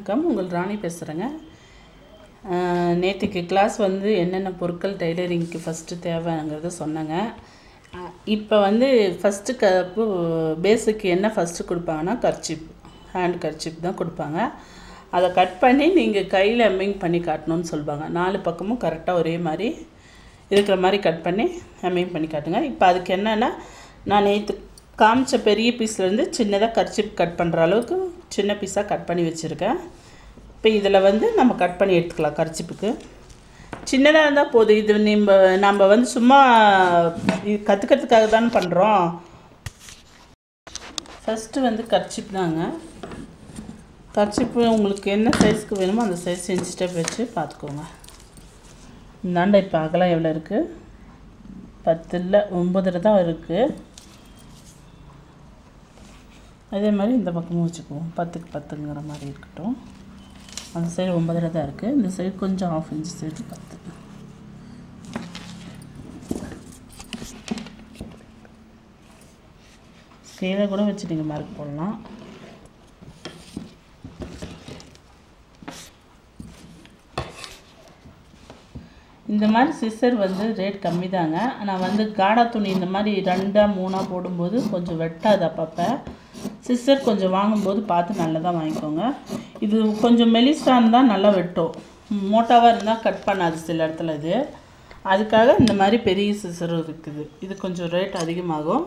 வணக்கம் உங்கள் ராணி பேசுகிறேங்க நேற்றுக்கு கிளாஸ் வந்து என்னென்ன பொருட்கள் டைலரிங்க்கு ஃபஸ்ட்டு தேவைங்கிறத சொன்னேங்க இப்போ வந்து ஃபஸ்ட்டு கப்பு பேஸுக்கு என்ன ஃபஸ்ட்டு கொடுப்பாங்கன்னா கர்ச்சிப் ஹேண்ட் கர்ச்சிப் தான் கொடுப்பாங்க அதை கட் பண்ணி நீங்கள் கையில் எம்மிங் பண்ணி காட்டணும்னு சொல்லுவாங்க நாலு பக்கமும் கரெக்டாக ஒரே மாதிரி இருக்கிற மாதிரி கட் பண்ணி எம்மிங் பண்ணி காட்டுங்க இப்போ அதுக்கு என்னென்னா நான் நேற்று காமிச்ச பெரிய பீஸ்லேருந்து சின்னதாக கர்ச்சிப் கட் பண்ணுற அளவுக்கு சின்ன பீஸாக கட் பண்ணி வச்சுருக்கேன் இப்போ இதில் வந்து நம்ம கட் பண்ணி எடுத்துக்கலாம் கர்ச்சிப்புக்கு சின்னதாக இருந்தால் போதும் இது நம்ம நம்ம வந்து சும்மா இது கற்றுக்கிறதுக்காக தானே பண்ணுறோம் ஃபஸ்ட்டு வந்து கர்ச்சிப் தாங்க கர்ச்சிப்பு உங்களுக்கு என்ன சைஸ்க்கு வேணுமோ அந்த சைஸ் செஞ்சு ஸ்டெப் வச்சு பார்த்துக்கோங்க இந்தாண்ட இப்போ அகலம் எவ்வளோ இருக்குது பத்து இல்லை ஒம்பதுல தான் இருக்குது அதே மாதிரி இந்த பக்கமும் வச்சுக்குவோம் பத்துக்கு பத்துங்கிற மாதிரி இருக்கட்டும் அந்த சைடு ஒம்பதுல தான் இருக்குது இந்த சைடு கொஞ்சம் ஆஃப் இன்ச் சைடு பத்து ஸ்கேலை கூட வச்சு நீங்கள் மார்க் போடலாம் இந்த மாதிரி சிஸ்டர் வந்து ரேட் கம்மி தாங்க ஆனால் வந்து காடா துணி இந்த மாதிரி ரெண்டாக மூணாக போடும்போது கொஞ்சம் வெட்டாது அப்பப்போ சிஸ்டர் கொஞ்சம் வாங்கும்போது பார்த்து நல்லதாக வாங்கிக்கோங்க இது கொஞ்சம் மெலிசாக இருந்தால் நல்லா வெட்டும் மோட்டாவாக இருந்தால் கட் பண்ணாது சில இடத்துல இது அதுக்காக இந்த மாதிரி பெரிய சிசர் இருக்குது இது கொஞ்சம் ரேட் அதிகமாகும்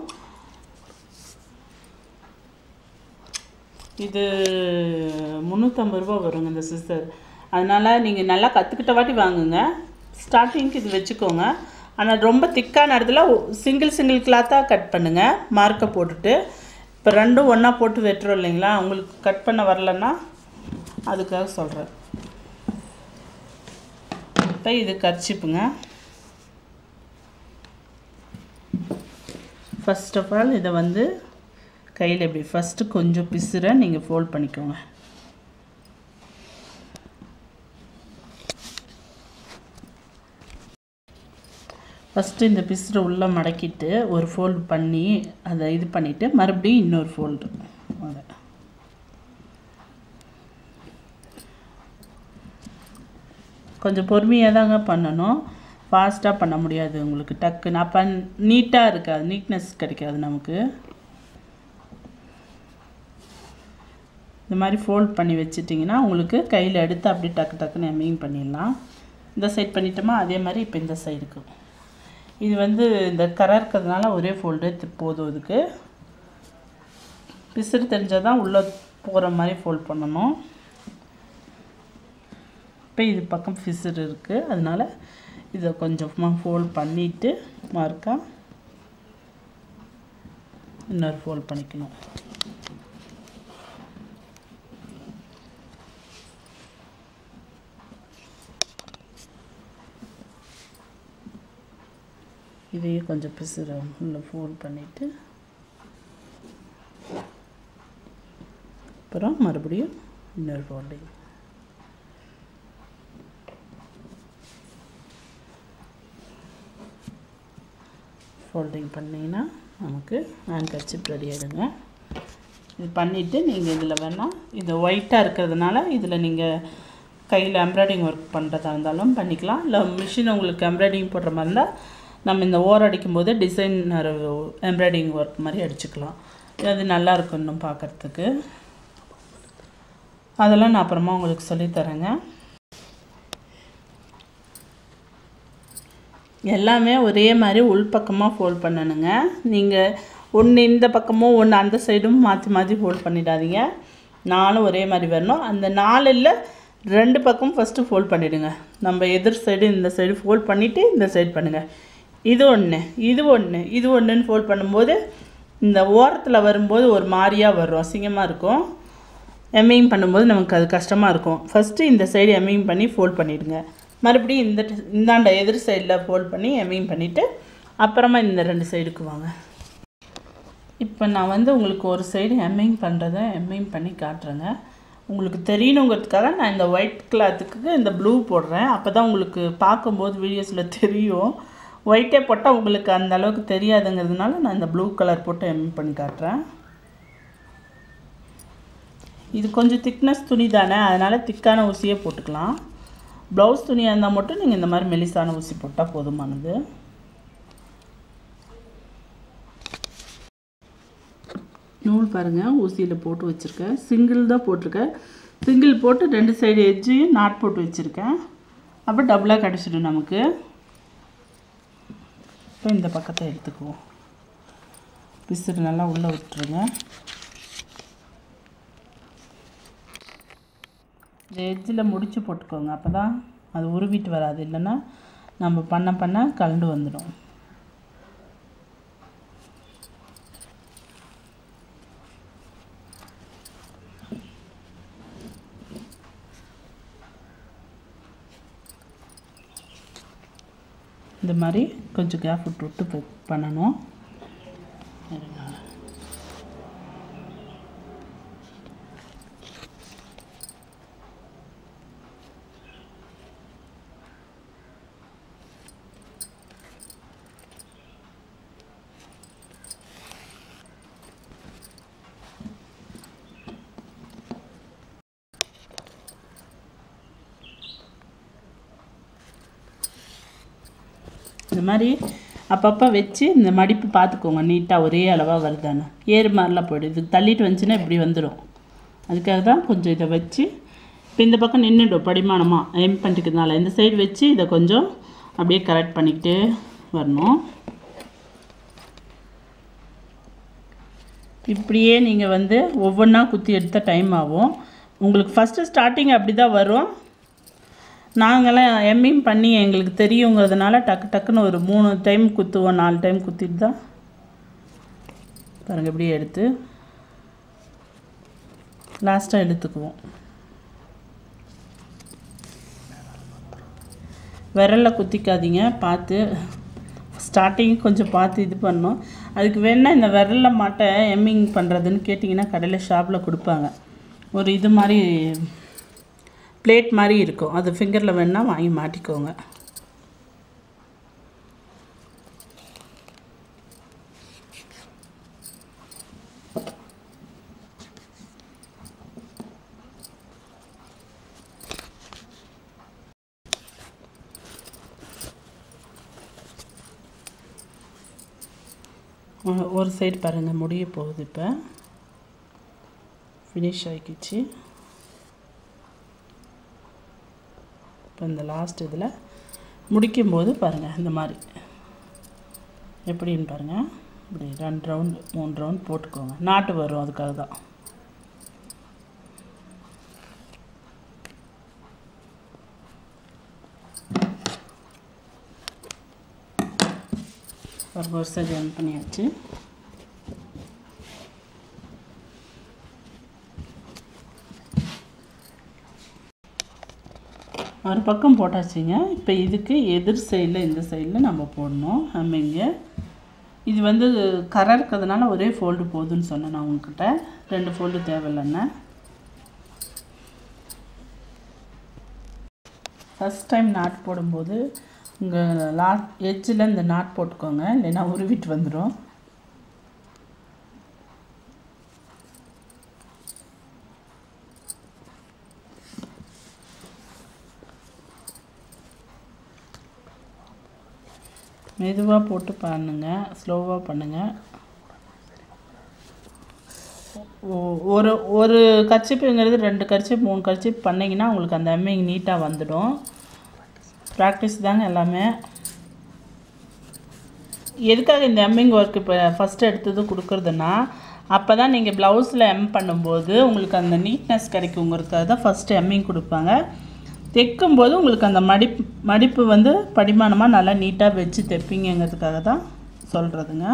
இது முந்நூற்றம்பது ரூபா வருங்க இந்த சிஸ்டர் அதனால் நீங்கள் நல்லா கற்றுக்கிட்ட வாட்டி வாங்குங்க ஸ்டார்டிங்க்கு இது வச்சுக்கோங்க ஆனால் ரொம்ப திக்கான இடத்துல சிங்கிள் சிங்கிள் கிளாத்தாக கட் பண்ணுங்கள் மார்க்கை போட்டுட்டு இப்போ ரெண்டும் ஒன்றா போட்டு வெட்டுறோம் இல்லைங்களா உங்களுக்கு கட் பண்ண வரலன்னா அதுக்காக சொல்கிறேன் இப்போ இது கர்ச்சிப்புங்க ஃபஸ்ட் ஆஃப் ஆல் இதை வந்து கையில் இப்படி ஃபஸ்ட்டு கொஞ்சம் பிசுரை நீங்கள் ஃபோல்ட் பண்ணிக்கோங்க ஃபஸ்ட்டு இந்த பிசுரை உள்ளே மடக்கிட்டு ஒரு ஃபோல்டு பண்ணி அதை இது பண்ணிவிட்டு மறுபடியும் இன்னொரு ஃபோல்டு அதை கொஞ்சம் பொறுமையாக தாங்க பண்ணணும் ஃபாஸ்ட்டாக பண்ண முடியாது உங்களுக்கு டக்குன்னு அப்போ நீட்டாக இருக்காது நீட்னஸ் கிடைக்காது நமக்கு இந்த மாதிரி ஃபோல்ட் பண்ணி வச்சிட்டிங்கன்னா உங்களுக்கு கையில் எடுத்து அப்படியே டக்கு டக்குன்னு எம்மிங் பண்ணிடலாம் இந்த சைட் பண்ணிட்டோமா அதே மாதிரி இப்போ இந்த சைடுக்கு இது வந்து இந்த கரை இருக்கிறதுனால ஒரே ஃபோல்டு போதும் இதுக்கு பிசுறு தெரிஞ்சால் தான் உள்ளே போகிற மாதிரி ஃபோல்ட் பண்ணணும் இப்போ இது பக்கம் பிசுறு இருக்குது அதனால் இதை கொஞ்சமாக ஃபோல்ட் பண்ணிவிட்டு மார்க்காக இன்னொரு ஃபோல்ட் பண்ணிக்கணும் இதையும் கொஞ்சம் பிசுறு உள்ளே ஃபோல்ட் பண்ணிவிட்டு அப்புறம் மறுபடியும் இன்னொரு ஃபோல்டிங் ஃபோல்டிங் பண்ணிங்கன்னா நமக்கு ஹேண்ட் கர்ச்சிப் ரெடி ஆகிடுங்க இது பண்ணிவிட்டு நீங்கள் இதில் வேணால் இது ஒயிட்டாக இருக்கிறதுனால இதில் நீங்கள் கையில் எம்ப்ராய்டிங் ஒர்க் பண்ணுறதா இருந்தாலும் பண்ணிக்கலாம் இல்லை மிஷின் உங்களுக்கு எம்ப்ராய்டிங் போடுற மாதிரி இருந்தால் நம்ம இந்த ஓர் அடிக்கும் போது டிசைனர் எம்ப்ராய்டிங் ஒர்க் மாதிரி அடிச்சுக்கலாம் அது நல்லா இருக்கும் இன்னும் பார்க்குறதுக்கு அதெல்லாம் நான் அப்புறமா உங்களுக்கு சொல்லித்தரேங்க எல்லாமே ஒரே மாதிரி உள்பக்கமாக ஃபோல்ட் பண்ணணுங்க நீங்கள் ஒன்று இந்த பக்கமும் ஒன்று அந்த சைடும் மாற்றி மாற்றி ஃபோல்ட் பண்ணிடாதீங்க நாலும் ஒரே மாதிரி வரணும் அந்த நாலில் ரெண்டு பக்கமும் ஃபஸ்ட்டு ஃபோல்ட் பண்ணிவிடுங்க நம்ம எதிர் சைடு இந்த சைடு ஃபோல்ட் பண்ணிவிட்டு இந்த சைடு பண்ணுங்கள் இது ஒன்று இது ஒன்று இது ஒன்றுன்னு ஃபோல்ட் பண்ணும்போது இந்த ஓரத்தில் வரும்போது ஒரு மாதிரியாக வரும் அசிங்கமாக இருக்கும் எம்மிங் பண்ணும்போது நமக்கு அது கஷ்டமாக இருக்கும் ஃபஸ்ட்டு இந்த சைடு எம்மிங் பண்ணி ஃபோல்ட் பண்ணிவிடுங்க மறுபடியும் இந்த இந்தாண்ட எதிர் சைடில் ஃபோல்ட் பண்ணி எம்மிங் பண்ணிவிட்டு அப்புறமா இந்த ரெண்டு சைடுக்கு வாங்க இப்போ நான் வந்து உங்களுக்கு ஒரு சைடு எம்மிங் பண்ணுறத எம்மிங் பண்ணி காட்டுறேங்க உங்களுக்கு தெரியணுங்கிறதுக்காக நான் இந்த ஒயிட் கிளாத்துக்கு இந்த ப்ளூ போடுறேன் அப்போ தான் உங்களுக்கு பார்க்கும்போது வீடியோஸில் தெரியும் ஒயிட்டே போட்டால் உங்களுக்கு அந்த அளவுக்கு தெரியாதுங்கிறதுனால நான் இந்த ப்ளூ கலர் போட்டு எம்மிங் பண்ணி காட்டுறேன் இது கொஞ்சம் திக்னஸ் துணி தானே அதனால் திக்கான ஊசியே போட்டுக்கலாம் ப்ளவுஸ் துணியாக இருந்தால் மட்டும் நீங்கள் இந்த மாதிரி மெலிசான ஊசி போட்டால் போதுமானது நூல் பாருங்கள் ஊசியில் போட்டு வச்சுருக்கேன் சிங்கிள் தான் போட்டிருக்கேன் சிங்கிள் போட்டு ரெண்டு சைடு எட்ஜையும் நாட் போட்டு வச்சுருக்கேன் அப்போ டபுளாக கிடச்சிடும் நமக்கு இப்போ இந்த பக்கத்தை எடுத்துக்குவோம் பிசுறு நல்லா உள்ளே விட்டுருங்க இந்த எட்ஜில் முடிச்சு போட்டுக்கோங்க அப்போ தான் அது உருவிட்டு வராது இல்லைன்னா நம்ம பண்ண பண்ண கலண்டு வந்துடும் இந்த மாதிரி கொஞ்சம் கேப் விட்டு விட்டு ப- பண்ணணும் இருங்க. இந்த மாதிரி அப்பப்போ வச்சு இந்த மடிப்பு பார்த்துக்கோங்க நீட்டாக ஒரே அளவாக வருதான்னு ஏறு மாதிரிலாம் போய்டும் இது தள்ளிட்டு வந்துச்சுன்னா இப்படி வந்துடும் அதுக்காக தான் கொஞ்சம் இதை வச்சு இப்போ இந்த பக்கம் நின்றுடும் படிமானமாக எம் பண்ணிக்கிறதுனால இந்த சைடு வச்சு இதை கொஞ்சம் அப்படியே கரெக்ட் பண்ணிக்கிட்டே வரணும் இப்படியே நீங்கள் வந்து ஒவ்வொன்றா குத்தி எடுத்த டைம் ஆகும் உங்களுக்கு ஃபஸ்ட்டு ஸ்டார்டிங் அப்படி தான் வரும் நாங்களாம் எம்மிங் பண்ணி எங்களுக்கு தெரியுங்கிறதுனால டக்கு டக்குன்னு ஒரு மூணு டைம் குத்துவோம் நாலு டைம் குத்திட்டு தான் பாருங்கள் இப்படியே எடுத்து லாஸ்ட்டாக எடுத்துக்குவோம் விரலில் குத்திக்காதீங்க பார்த்து ஸ்டார்டிங் கொஞ்சம் பார்த்து இது பண்ணணும் அதுக்கு வேணால் இந்த விரலில் மாட்ட எம்மிங் பண்ணுறதுன்னு கேட்டிங்கன்னா கடையில் ஷாப்பில் கொடுப்பாங்க ஒரு இது மாதிரி பிளேட் மாதிரி இருக்கும் அது ஃபிங்கரில் வேணால் வாங்கி மாட்டிக்கோங்க ஒரு- ஒரு சைடு பாருங்கள் முடிய போகுது இப்போ ஃபினிஷ் ஆகிக்கிச்சு இப்போ இந்த லாஸ்ட் இதில் முடிக்கும்போது பாருங்கள் இந்த மாதிரி எப்படின்னு பாருங்கள் இப்படி ரெண்டு ரவுண்டு மூணு ரவுண்ட் போட்டுக்கோங்க நாட்டு வரும் அதுக்காக தான் ஒரு வருஷம் ஜாயின் பண்ணியாச்சு ஒரு பக்கம் போட்டாச்சுங்க இப்போ இதுக்கு எதிர் சைடில் இந்த சைடில் நம்ம போடணும் ஹம்மிங்கு இது வந்து கரை இருக்கிறதுனால ஒரே ஃபோல்டு போதும்னு சொன்னேன் நான் உங்ககிட்ட ரெண்டு ஃபோல்டு தேவையில்லைன்னு ஃபஸ்ட் டைம் நாட் போடும்போது உங்கள் லாட் எட்ஜில் இந்த நாட் போட்டுக்கோங்க இல்லைன்னா உருவிட்டு வந்துடும் மெதுவாக போட்டு பண்ணுங்க ஸ்லோவாக பண்ணுங்கள் ஒ- ஒரு ஒரு கர்ச்சிப்புங்கிறது ரெண்டு கர்ச்சிப் மூணு கர்ச்சிப் பண்ணிங்கன்னா உங்களுக்கு அந்த எம்மிங் நீட்டாக வந்துடும் ப்ராக்டிஸ் தாங்க எல்லாமே எதுக்காக இந்த எம்மிங் ஒர்க் இப்போ ஃபஸ்ட்டு எடுத்தது கொடுக்குறதுன்னா அப்போ தான் நீங்கள் ப்ளவுஸில் எம் பண்ணும்போது உங்களுக்கு அந்த நீட்னஸ் கிடைக்குங்கிறதுக்காக தான் ஃபஸ்ட்டு எம்மிங் கொடுப்பாங்க தைக்கும்போது உங்களுக்கு அந்த மடிப்பு மடிப்பு வந்து படிமானமாக நல்லா நீட்டாக வச்சு தைப்பீங்கங்கிறதுக்காக தான் சொல்கிறதுங்க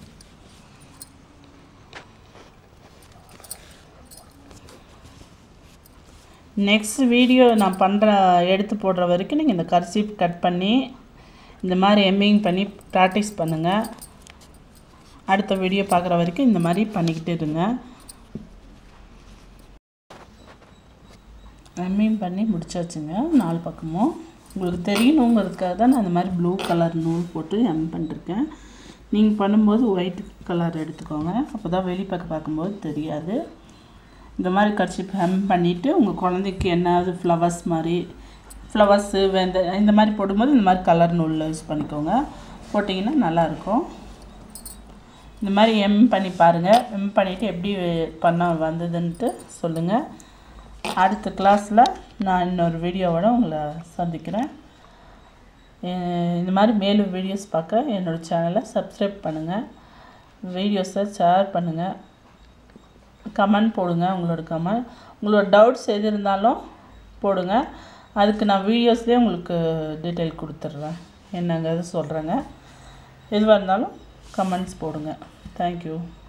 நெக்ஸ்ட் வீடியோ நான் பண்ணுற எடுத்து போடுற வரைக்கும் நீங்கள் இந்த கர்சீப் கட் பண்ணி இந்த மாதிரி எம்மிங் பண்ணி ப்ராக்டிஸ் பண்ணுங்கள் அடுத்த வீடியோ பார்க்குற வரைக்கும் இந்த மாதிரி பண்ணிக்கிட்டு இருங்க எம்மிங் பண்ணி முடிச்சாச்சுங்க நாலு பக்கமும் உங்களுக்கு தெரியணுங்கிறதுக்காக தான் நான் இந்த மாதிரி ப்ளூ கலர் நூல் போட்டு எம் பண்ணிருக்கேன் நீங்கள் பண்ணும்போது ஒயிட் கலர் எடுத்துக்கோங்க அப்போ தான் வெளிப்பக்கம் பார்க்கும்போது தெரியாது இந்த மாதிரி கர்ச்சிப் ஹெம் பண்ணிவிட்டு உங்கள் குழந்தைக்கு என்னது ஃப்ளவர்ஸ் மாதிரி ஃப்ளவர்ஸு வெந்த இந்த மாதிரி போடும்போது இந்த மாதிரி கலர் நூல் யூஸ் பண்ணிக்கோங்க போட்டிங்கன்னா நல்லாயிருக்கும் இந்த மாதிரி எம் பண்ணி பாருங்கள் எம் பண்ணிவிட்டு எப்படி பண்ண வந்ததுன்ட்டு சொல்லுங்கள் அடுத்த கிளாஸில் நான் இன்னொரு வீடியோவோட உங்களை சந்திக்கிறேன் அஹ் இந்த மாதிரி மேலும் வீடியோஸ் பார்க்க என்னோடய சேனலை சப்ஸ்கிரைப் பண்ணுங்கள் வீடியோஸை ஷேர் பண்ணுங்கள் கமெண்ட் போடுங்க உங்களோட கமெண்ட் உங்களோட டவுட்ஸ் எது இருந்தாலும் போடுங்க அதுக்கு நான் வீடியோஸ்லேயே உங்களுக்கு டீட்டெயில் கொடுத்துட்றேன் என்னங்கிறது சொல்கிறேங்க எதுவாக இருந்தாலும் கமெண்ட்ஸ் போடுங்க தேங்க்யூ